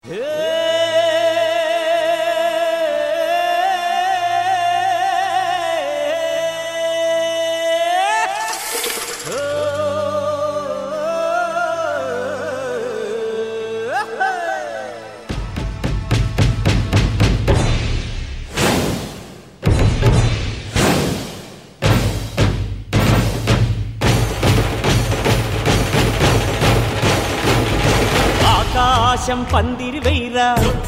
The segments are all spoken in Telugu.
ఆకాశం పందిరి వెయ్రా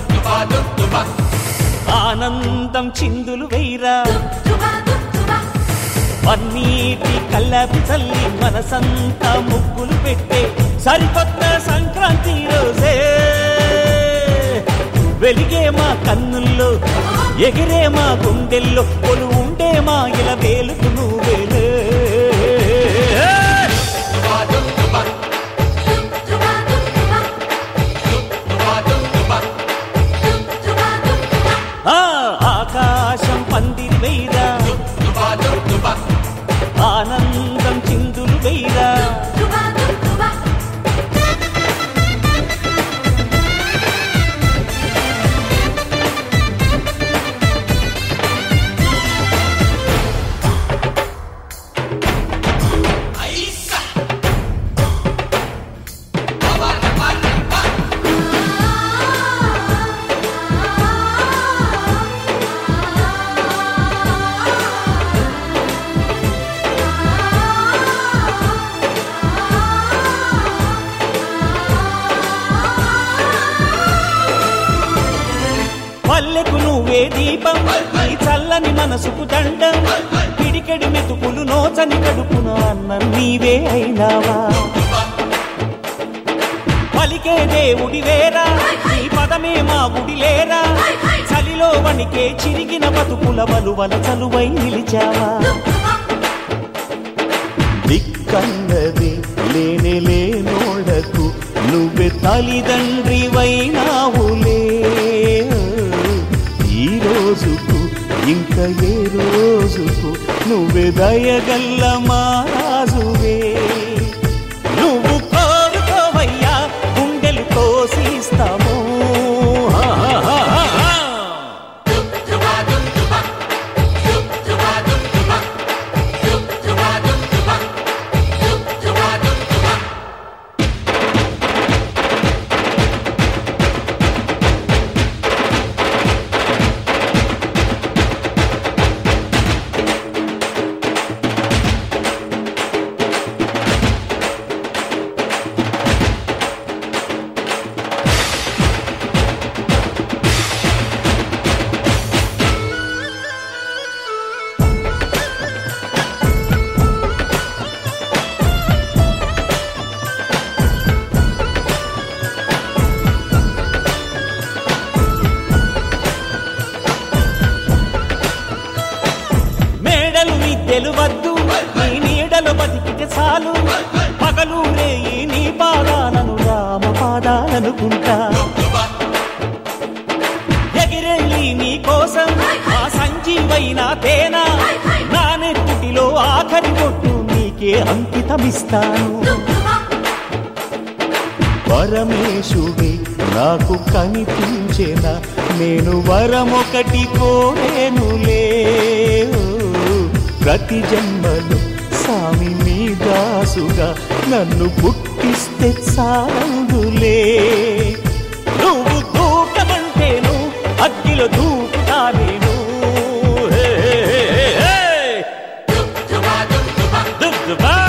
ఆనందం చిందులు వెయ్రా పన్నీటి కల్లాపి చల్లి మనసంతా ముగ్గులు పెట్టే సరికొత్త సంక్రాంతి రోజే వెలిగే మా కన్నుల్లో ఎగిరే మా గుండెల్లో కొలు ఉండే మా ఇల వేలుకు నువ్వేలే ఆ ఆకాశం పందిరి వెయ్రా ఆనందం చిందులు వెయ్రా పల్లెకు నువ్వే దీపం నీ చల్లని మనసుకు దండం పిడికెడి మెతుకులు నోచని కడుపున అన్న నీవే అయినావా పలికే దేవుడి వేరా నీ పదమే మా గుడి లేరా చలిలో వణికే చిరిగిన బతుకుల వలువల చలువై నిలిచావా దిక్కన్నది లేనే లేనోడకు నువ్వే తల్లిదండ్రి వైనావులే ఈ రోజుకు ఇంక ఏ రోజుకు నువ్వే దయగల్ల మారాజువే నువ్వు కోరుకోవయ్యా గుండెలు కోసిస్తాము హా, హా, హా, హా, హా. మేడలు విద్యలు వద్దు నీ నీడలు బతికితే చాలు పగలు రేయి నీ పాదాలను రామ పాదాలనుకుంటా ఎగిరెళ్ళి నీ కోసం ఆ సంజీవైన తేనా నా నెత్తుటిలో ఆఖరి కొట్టు నీకే అంకితమిస్తాను పరమేశుడి నాకు కనిపించేనా నేను వరమొకటి కోరేనులే ప్రతి జన్మలు స్వామి నీ దాసుగా నన్ను పుట్టిస్తే చాలులే నువ్వు దూకమంటేను అగ్గిలో దూకుతా నేను హే, హే, హే, హే. దుబ్బా